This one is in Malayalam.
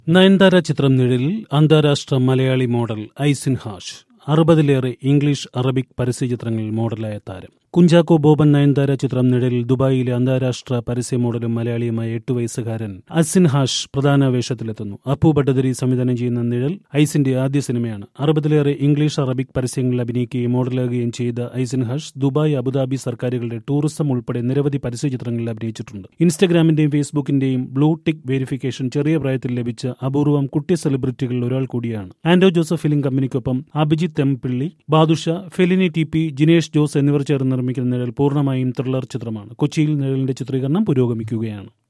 നയൻതാര ചിത്രം നിഴലിൽ അന്താരാഷ്ട്ര മലയാളി മോഡൽ ഐസിൻ ഹാഷ് അറുപതിലേറെ ഇംഗ്ലീഷ് അറബിക് പരസ്യചിത്രങ്ങളിൽ മോഡലായ താരം കുഞ്ചാക്കോ ബോബൻ നയൻതാര ചിത്രം നിഴലിൽ ദുബായിലെ അന്താരാഷ്ട്ര പരസ്യ മോഡലും മലയാളിയുമായ എട്ടു വയസ്സുകാരൻ അസിൻ ഹാഷ് പ്രധാന വേഷത്തിലെത്തുന്നു അപ്പു ഭട്ടതിരി സംവിധാനം ചെയ്യുന്ന നിഴൽ ഐസിന്റെ ആദ്യ സിനിമയാണ് അറുപതിലേറെ ഇംഗ്ലീഷ് അറബിക് പരസ്യങ്ങളിൽ അഭിനയിക്കുകയും മോഡലാകുകയും ചെയ്ത ഐസിൻ ഹാഷ് ദുബായ് അബുദാബി സർക്കാരുകളുടെ ടൂറിസം ഉൾപ്പെടെ നിരവധി പരസ്യചിത്രങ്ങളിൽ അഭിനയിച്ചിട്ടുണ്ട് ഇൻസ്റ്റഗ്രാമിന്റെയും ഫേസ്ബുക്കിന്റെയും ബ്ലൂ ടിക് വെരിഫിക്കേഷൻ ചെറിയ പ്രായത്തിൽ ലഭിച്ച അപൂർവം കുട്ടി സെലിബ്രിറ്റികളിൽ ഒരാൾ കൂടിയാണ് ആൻഡോ ജോസഫ് ഫിലിം കമ്പനിക്കൊപ്പം Abhijith M Pilly Badusha Felini T P Jinesh Jose എന്നിവർ ചേർന്ന് നിർമ്മിക്കുന്ന നിഴൽ പൂർണ്ണമായും ത്രില്ലർ ചിത്രമാണ് കൊച്ചിയിൽ നിഴലിന്റെ ചിത്രീകരണം പുരോഗമിക്കുകയാണ്